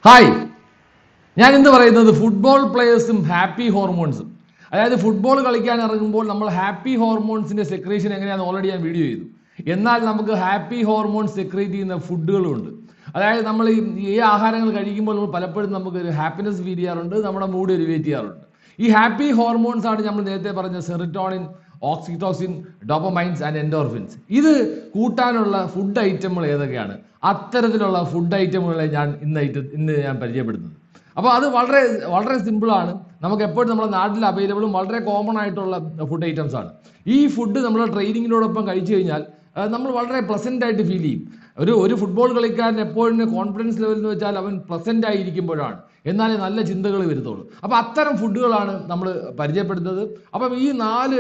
hi ഞാൻ ഇന്ന് പറയുന്നത് ഫുട്ബോൾ പ്ലേയേഴ്സും ഹാപ്പി ഹോർമോൺസും അതായത് ഫുട്ബോൾ കളിക്കാൻ ഇറങ്ങുമ്പോൾ നമ്മൾ ഹാപ്പി ഹോർമോൺസിന്റെ സെക്രീഷൻ എങ്ങനെയാണെന്ന് ഓൾറെഡി ഞാൻ വീഡിയോ ചെയ്തു എന്നാൽ നമുക്ക് ഹാപ്പി ഹോർമോൺസ് സെക്രീറ്റ് ചെയ്യുന്ന ഫുഡുകളുണ്ട് അതായത് നമ്മൾ ഈ ഈ ആഹാരങ്ങൾ കഴിക്കുമ്പോൾ നമ്മൾ പലപ്പോഴും നമുക്ക് ഒരു ഹാപ്പിനെസ് ഫീൽ ചെയ്യാറുണ്ട് നമ്മുടെ മൂഡ് എലിവേറ്റ് ചെയ്യാറുണ്ട് ഈ ഹാപ്പി ഹോർമോൺസ് ആണ് നമ്മൾ നേരത്തെ പറഞ്ഞ serotonin oxytocin dopamines and endorphins ഇത് കൂട്ടാനുള്ള ഫുഡ് ഐറ്റങ്ങൾ ഏതൊക്കെയാണ് അത്തരത്തിലുള്ള ഫുഡ് ഐറ്റമുകളെ ഞാൻ ഇന്ന് ഐറ്റം ഇന്ന് ഞാൻ പരിചയപ്പെടുന്നത് അപ്പോൾ അത് വളരെ വളരെ സിമ്പിളാണ് നമുക്ക് എപ്പോഴും നമ്മുടെ നാട്ടിൽ അവൈലബിളും വളരെ കോമൺ ആയിട്ടുള്ള ഫുഡ് ഐറ്റംസ് ആണ് ഈ ഫുഡ് നമ്മൾ ട്രെയിനിങ്ങിനോടൊപ്പം കഴിച്ചു കഴിഞ്ഞാൽ ആ, നമ്മൾ വളരെ പ്ലസന്റ് ആയിട്ട് ഫീൽ ചെയ്യും ഒരു ഒരു ഫുട്ബോൾ കളിക്കാരൻ എപ്പോഴും കോൺഫിഡൻസ് ലെവൽ എന്ന് വെച്ചാൽ അവൻ പ്ലസന്റ് ആയിരിക്കുമ്പോഴാണ് എന്നാലേ നല്ല ചിന്തകൾ വരുത്തുള്ളൂ അപ്പോൾ അത്തരം ഫുഡുകളാണ് നമ്മൾ പരിചയപ്പെടുന്നത് അപ്പം ഈ നാല്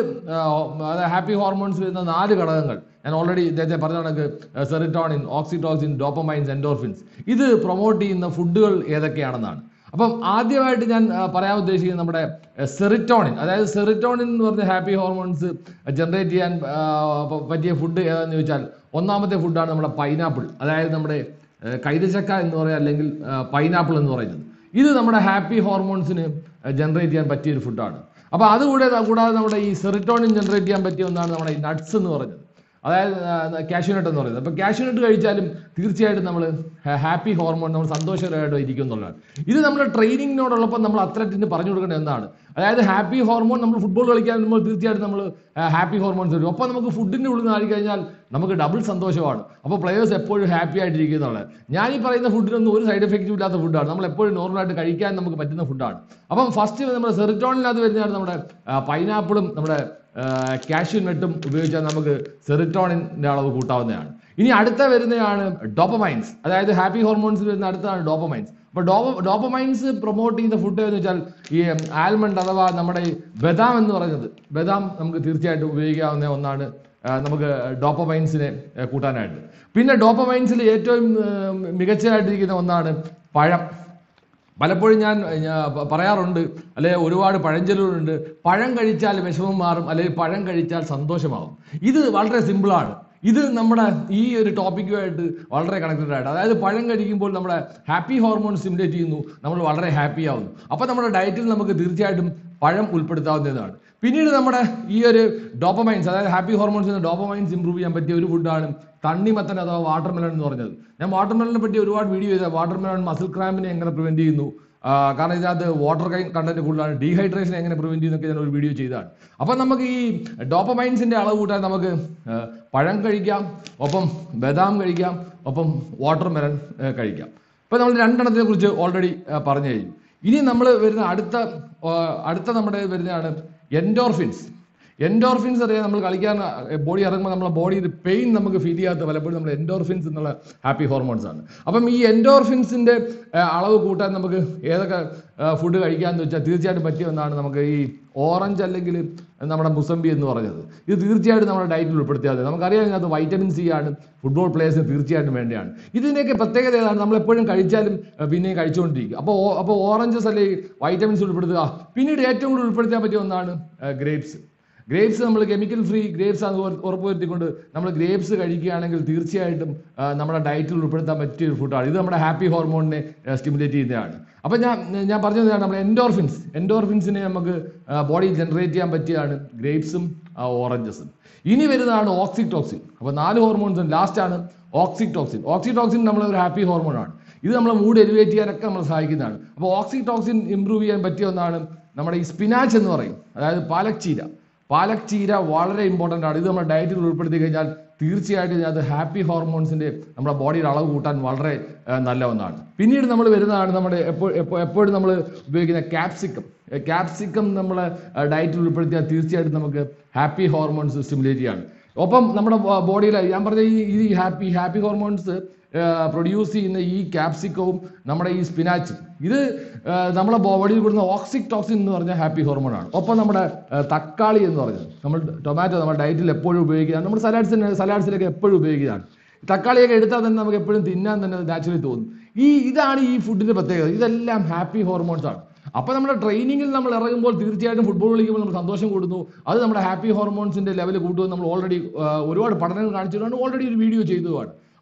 ഹാപ്പി ഹോർമോൺസ് വരുന്ന നാല് ഘടകങ്ങൾ ഞാൻ ഓൾറെഡി ഇദ്ദേഹത്തെ പറഞ്ഞ കണക്ക് സെറിറ്റോണിൻ ഓക്സിറ്റോസിൻ ഡോപ്പമൈൻസ് എൻഡോർഫിൻസ് ഇത് പ്രൊമോട്ട് ചെയ്യുന്ന ഫുഡുകൾ ഏതൊക്കെയാണെന്നാണ് അപ്പം ആദ്യമായിട്ട് ഞാൻ ആ, പറയാൻ ഉദ്ദേശിക്കുന്നത് നമ്മുടെ സെറിറ്റോണിൻ അതായത് സെറിറ്റോണിൻ എന്ന് പറഞ്ഞ ഹാപ്പി ഹോർമോൺസ് ജനറേറ്റ് ചെയ്യാൻ ആ, പ- പറ്റിയ ഫുഡ് ഏതാണെന്ന് ചോദിച്ചാൽ ഒന്നാമത്തെ ഫുഡാണ് നമ്മുടെ പൈനാപ്പിൾ അതായത് നമ്മുടെ ആ, കൈതച്ചക്ക എന്ന് പറയാം അല്ലെങ്കിൽ പൈനാപ്പിൾ എന്ന് പറയുന്നത് ഇത് നമ്മുടെ ഹാപ്പി ഹോർമോൺസിന് ജനറേറ്റ് ചെയ്യാൻ പറ്റിയ ഒരു ഫുഡാണ് അപ്പോൾ അതുകൂടാതെ കൂടാതെ നമ്മുടെ ഈ സെറിറ്റോണിൻ ജനറേറ്റ് ചെയ്യാൻ പറ്റിയ ഒന്നാണ് നമ്മുടെ ഈ നട്ട്സ് എന്ന് പറയുന്നത് അതായത് കാഷ്യൂനട്ട് എന്ന് പറയുന്നത് അപ്പോൾ കാഷ്യൂനട്ട് കഴിച്ചാലും തീർച്ചയായിട്ടും നമ്മൾ ഹാപ്പി ഹോർമോൺ നമ്മൾ സന്തോഷകരമായിട്ട് ഇരിക്കും എന്നുള്ളതാണ് ഇത് നമ്മുടെ ട്രെയിനിങ്ങിനോടൊപ്പം നമ്മൾ അത്ലറ്റിന് പറഞ്ഞു കൊടുക്കേണ്ട എന്താണ് അതായത് ഹാപ്പി ഹോർമോൺ നമ്മൾ ഫുട്ബോൾ കളിക്കാൻ നമ്മൾ തീർച്ചയായിട്ടും നമ്മൾ ഹാപ്പി ഹോർമോൺസ് വരും ഒപ്പം നമുക്ക് ഫുഡിൻ്റെ ഉള്ളിൽ നിന്ന് ആയി കഴിഞ്ഞാൽ നമുക്ക് ഡബിൾ സന്തോഷമാണ് അപ്പോൾ പ്ലെയേഴ്സ് എപ്പോഴും ഹാപ്പി ആയിട്ടിരിക്കും എന്നുള്ളത് ഞാൻ ഈ പറയുന്ന ഫുഡിനൊന്നും ഒരു സൈഡ് എഫക്റ്റും ഇല്ലാത്ത ഫുഡാണ് നമ്മൾ എപ്പോഴും നോർമലായിട്ട് കഴിക്കാൻ നമുക്ക് പറ്റുന്ന ഫുഡാണ് അപ്പം ഫസ്റ്റ് നമ്മുടെ സെറിറ്റോണിനകത്ത് വരുന്നതാണ് നമ്മുടെ പൈനാപ്പിളും നമ്മുടെ കാഷ്യൂ നട്ടും ഉപയോഗിച്ചാൽ നമുക്ക് സെറിറ്റോണിൻ്റെ അളവ് കൂട്ടാവുന്നതാണ് ഇനി അടുത്ത വരുന്നതാണ് ഡോപ്പമൈൻസ് അതായത് ഹാപ്പി ഹോർമോൺസിൽ വരുന്ന അടുത്താണ് ഡോപ്പമൈൻസ് അപ്പോൾ ഡോപ്പ ഡോപ്പമൈൻസ് പ്രൊമോട്ട് ചെയ്യുന്ന ഫുഡ് എന്ന് വെച്ചാൽ ഈ ആൽമണ്ട് അഥവാ നമ്മുടെ ഈ ബദാം എന്ന് പറയുന്നത് ബദാം നമുക്ക് തീർച്ചയായിട്ടും ഉപയോഗിക്കാവുന്ന ഒന്നാണ് ആ, നമുക്ക് ഡോപ്പമൈൻസിനെ ആ, കൂട്ടാനായിട്ട് പിന്നെ ഡോപ്പമൈൻസിൽ ഏറ്റവും ആ, മികച്ചതായിട്ടിരിക്കുന്ന ഒന്നാണ് പഴം പലപ്പോഴും ഞാൻ ഞാൻ പ- പറയാറുണ്ട് അല്ലെ ഒരുപാട് പഴഞ്ചൊല്ലുകളുണ്ട് പഴം കഴിച്ചാൽ വിഷമം മാറും അല്ലെങ്കിൽ പഴം കഴിച്ചാൽ സന്തോഷമാകും ഇത് വളരെ സിമ്പിളാണ് ഇത് നമ്മുടെ ഈ ഒരു ടോപ്പിക്കുമായിട്ട് വളരെ കണക്റ്റഡ് ആയിട്ട് അതായത് പഴം കഴിക്കുമ്പോൾ നമ്മുടെ ഹാപ്പി ഹോർമോൺ സ്റ്റിമുലേറ്റ് ചെയ്യുന്നു നമ്മൾ വളരെ ഹാപ്പി ആവുന്നു അപ്പോൾ നമ്മുടെ ഡയറ്റിൽ നമുക്ക് തീർച്ചയായിട്ടും പഴം ഉൾപ്പെടുത്താവുന്നതാണ് പിന്നീട് നമ്മുടെ ഈ ഒരു ഡോപ്പമൈൻസ് അതായത് ഹാപ്പി ഹോർമോൺസ് ഡോപ്പമൈൻസ് ഇമ്പ്രൂവ് ചെയ്യാൻ പറ്റിയ ഒരു ഫുഡാണ് തണ്ണിമത്തൻ അഥവാ വാട്ടർമെലൺ എന്ന് പറഞ്ഞത് ഞാൻ വാട്ടർമെലനെ പറ്റി ഒരുപാട് വീഡിയോ ചെയ്ത വാട്ടർമെലൺ മസിൽ ക്രാമ്പിനെ എങ്ങനെ പ്രിവെന്റ് ചെയ്യുന്നു ആ, കാരണം ഇതിനകത്ത് വാട്ടർ കണ്ടന്റ് കൂടുതലാണ് ഡീഹൈഡ്രേഷൻ എങ്ങനെ പ്രിവെന്റ് ചെയ്യുന്നൊക്കെ ഞാൻ ഒരു വീഡിയോ ചെയ്തതാണ് അപ്പം നമുക്ക് ഈ ഡോപ്പമൈൻസിന്റെ അളവ് കൂട്ടാൻ നമുക്ക് ആ, പഴം കഴിക്കാം ഒപ്പം ബദാം കഴിക്കാം ഒപ്പം വാട്ടർമെലൺ കഴിക്കാം ഇപ്പം നമ്മൾ രണ്ടെണ്ണത്തിനെ കുറിച്ച് ഓൾറെഡി പറഞ്ഞു കഴിഞ്ഞു ഇനി നമ്മൾ വരുന്ന അടുത്ത ആ, അടുത്ത നമ്മുടെ വരുന്നതാണ് എൻഡോർഫിൻസ് എൻഡോർഫിൻസ് അറിയാം നമ്മൾ കളിക്കാൻ ബോഡി ഇറങ്ങുമ്പോൾ നമ്മുടെ ബോഡിയിൽ പെയിൻ നമുക്ക് ഫീൽ ചെയ്യാത്ത പലപ്പോഴും നമ്മൾ എൻഡോർഫിൻസ് എന്നുള്ള ഹാപ്പി ഹോർമോൺസ് ആണ് അപ്പം ഈ എൻഡോർഫിൻസിന്റെ ആ, അളവ് കൂട്ടാൻ നമുക്ക് ഏതൊക്കെ ഫുഡ് കഴിക്കാമെന്ന് വെച്ചാൽ തീർച്ചയായിട്ടും പറ്റിയ ഒന്നാണ് നമുക്ക് ഈ ഓറഞ്ച് അല്ലെങ്കിൽ നമ്മുടെ മുസംബി എന്ന് പറഞ്ഞത് ഇത് തീർച്ചയായിട്ടും നമ്മുടെ ഡയറ്റിൽ ഉൾപ്പെടുത്തിയാൽ മതി നമുക്കറിയാം ഇതിനകത്ത് വൈറ്റമിൻ സി ആണ് ഫുട്ബോൾ പ്ലേയേഴ്സിന് തീർച്ചയായിട്ടും വേണ്ടിയാണ് ഇതിൻ്റെയൊക്കെ പ്രത്യേകത ഏതാണ് നമ്മൾ എപ്പോഴും കഴിച്ചാലും ആ, പിന്നെയും കഴിച്ചുകൊണ്ടിരിക്കും അപ്പോൾ അപ്പോൾ ഓറഞ്ചസ് അല്ലെങ്കിൽ വൈറ്റമിൻസ് ഉൾപ്പെടുത്തുക പിന്നീട് ഏറ്റവും കൂടുതൽ ഉൾപ്പെടുത്താൻ പറ്റിയ ഒന്നാണ് ഗ്രേപ്സ് ഗ്രേപ്സ് നമ്മൾ കെമിക്കൽ ഫ്രീ ഗ്രേപ്സ് ആണ് ഉറ- ഉറപ്പുവരുത്തിക്കൊണ്ട് നമ്മൾ ഗ്രേപ്സ് കഴിക്കുകയാണെങ്കിൽ തീർച്ചയായിട്ടും ആ, നമ്മുടെ ഡയറ്റിൽ ഉൾപ്പെടുത്താൻ പറ്റിയ ഒരു ഫുഡാണ് ഇത് നമ്മുടെ ഹാപ്പി ഹോർമോണിനെ സ്റ്റിമുലേറ്റ് ചെയ്യുന്നതാണ് അപ്പം ഞാൻ ഞാൻ പറഞ്ഞതാണ് നമ്മുടെ എൻഡോർഫിൻസ് എൻഡോർഫിൻസിനെ നമുക്ക് ബോഡിയിൽ ജനറേറ്റ് ചെയ്യാൻ പറ്റിയതാണ് ഗ്രേപ്സും ഓറഞ്ചസും ഇനി വരുന്നതാണ് ഓക്സിറ്റോക്സിൻ അപ്പോൾ നാല് ഹോർമോൺസ് ലാസ്റ്റ് ആണ് ഓക്സിറ്റോക്സിൻ ഓക്സിറ്റോക്സിൻ നമ്മളെ ഒരു ഹാപ്പി ഹോർമോണാണ് ഇത് നമ്മളെ മൂഡ് എലിവേറ്റ് ചെയ്യാനൊക്കെ നമ്മളെ സഹായിക്കുന്നതാണ് അപ്പോൾ ഓക്സിറ്റോക്സിൻ ഇമ്പ്രൂവ് ചെയ്യാൻ പറ്റിയ ഒന്നാണ് നമ്മുടെ ഈ സ്പിനാച്ച് എന്ന് പറയും അതായത് പാലക് ചീര പാലക് ചീര വളരെ ഇമ്പോർട്ടൻ്റ് ആണ് ഇത് നമ്മുടെ ഡയറ്റിൽ ഉൾപ്പെടുത്തി കഴിഞ്ഞാൽ തീർച്ചയായിട്ടും ഇതിനകത്ത് ഹാപ്പി ഹോർമോൺസിന്റെ നമ്മുടെ ബോഡിയുടെ അളവ് കൂട്ടാൻ വളരെ ആ, നല്ല ഒന്നാണ് പിന്നീട് നമ്മൾ വരുന്നതാണ് നമ്മുടെ എപ്പോൾ എപ്പോൾ എപ്പോഴും നമ്മൾ ഉപയോഗിക്കുന്ന ക്യാപ്സിക്കം ക്യാപ്സിക്കം നമ്മളെ ഡയറ്റിൽ ഉൾപ്പെടുത്തിയാൽ തീർച്ചയായിട്ടും നമുക്ക് ഹാപ്പി ഹോർമോൺസ് സ്റ്റിമുലേറ്റ് ചെയ്യാണ് ഒപ്പം നമ്മുടെ ബോഡിയിൽ ഞാൻ പറഞ്ഞ ഈ ഈ ഹാപ്പി ഹാപ്പി ഹോർമോൺസ് പ്രൊഡ്യൂസ് ചെയ്യുന്ന ഈ ക്യാപ്സിക്കവും നമ്മുടെ ഈ സ്പിനാച്ചും ഇത് ആ, നമ്മുടെ ബോഡിയിൽ കൂടുന്ന ഓക്സിക് ടോക്സിൻ എന്ന് പറഞ്ഞ ഹാപ്പി ഹോർമോണാണ് ഒപ്പം നമ്മുടെ ആ, തക്കാളി എന്ന് പറയുന്നത് നമ്മൾ ടൊമാറ്റോ നമ്മുടെ ഡയറ്റിൽ എപ്പോഴും ഉപയോഗിക്കുന്നതാണ് നമ്മുടെ സലാഡ്സിന് സലാഡ്സിലൊക്കെ എപ്പോഴും ഉപയോഗിക്കുന്നതാണ് തക്കാളിയൊക്കെ എടുത്താൽ തന്നെ നമുക്ക് എപ്പോഴും തിന്നാൻ തന്നെ നാച്ചുറലി തോന്നും ഈ ഇതാണ് ഈ ഫുഡിന്റെ പ്രത്യേകത ഇതെല്ലാം ഹാപ്പി ഹോർമോൺസ് ആണ് അപ്പൊ നമ്മുടെ ട്രെയിനിങ്ങിൽ നമ്മൾ ഇറങ്ങുമ്പോൾ തീർച്ചയായിട്ടും ഫുട്ബോൾ കളിക്കുമ്പോൾ നമ്മൾ സന്തോഷം കൂടുന്നു അത് നമ്മുടെ ഹാപ്പി ഹോർമോൺസിന്റെ ലെവൽ കൂട്ടുമെന്ന് നമ്മൾ ഓൾറെഡി ഒരുപാട് പഠനങ്ങൾ കാണിച്ചിട്ടുണ്ട് ഓൾറെഡി ഒരു വീഡിയോ ചെയ്തതുമാണ്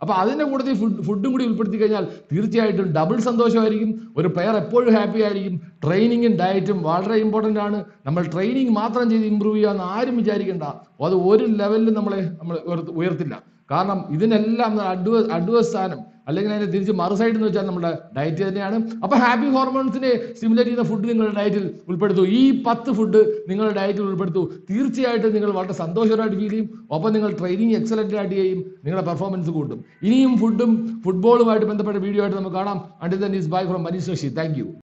അപ്പൊ അതിന്റെ കൂട്ടത്തിൽ ഫുഡ് ഫുഡും കൂടി ഉൾപ്പെടുത്തി കഴിഞ്ഞാൽ തീർച്ചയായിട്ടും ഡബിൾ സന്തോഷമായിരിക്കും ഒരു പ്ലെയർ എപ്പോഴും ഹാപ്പി ആയിരിക്കും ട്രെയിനിങ്ങും ഡയറ്റും വളരെ ഇമ്പോർട്ടന്റ് ആണ് നമ്മൾ ട്രെയിനിങ് മാത്രം ചെയ്ത് ഇമ്പ്രൂവ് ചെയ്യാമെന്ന് ആരും വിചാരിക്കേണ്ട അത് ഒരു ലെവലിൽ നമ്മളെ നമ്മൾ ഉയർത്ത- ഉയർത്തില്ല കാരണം ഇതിനെല്ലാം അഡ്വ അഡ്വേഴ്സ് സ്ഥാനം അല്ലെങ്കിൽ അതിന്റെ തിരിച്ച് മറു സൈഡ് എന്ന് വെച്ചാൽ നമ്മുടെ ഡയറ്റ് തന്നെയാണ് അപ്പൊ ഹാപ്പി ഹോർമോൺസിനെ സ്റ്റിമുലേറ്റ് ചെയ്യുന്ന ഫുഡ് നിങ്ങളുടെ ഡയറ്റിൽ ഉൾപ്പെടുത്തൂ ഈ പത്ത് ഫുഡ് നിങ്ങളുടെ ഡയറ്റിൽ ഉൾപ്പെടുത്തൂ തീർച്ചയായിട്ടും നിങ്ങൾ വളരെ സന്തോഷകരമായിട്ട് ഫീൽ ചെയ്യും ഒപ്പം നിങ്ങൾ ട്രെയിനിങ് എക്സലന്റ് ആയിട്ട് ചെയ്യും നിങ്ങളുടെ പെർഫോമൻസ് കൂട്ടും ഇനിയും ഫുഡും ഫുട്ബോളുമായിട്ട് ബന്ധപ്പെട്ട വീഡിയോ ആയിട്ട് നമുക്ക് കാണാം until then is bye from Manish Sashi thank U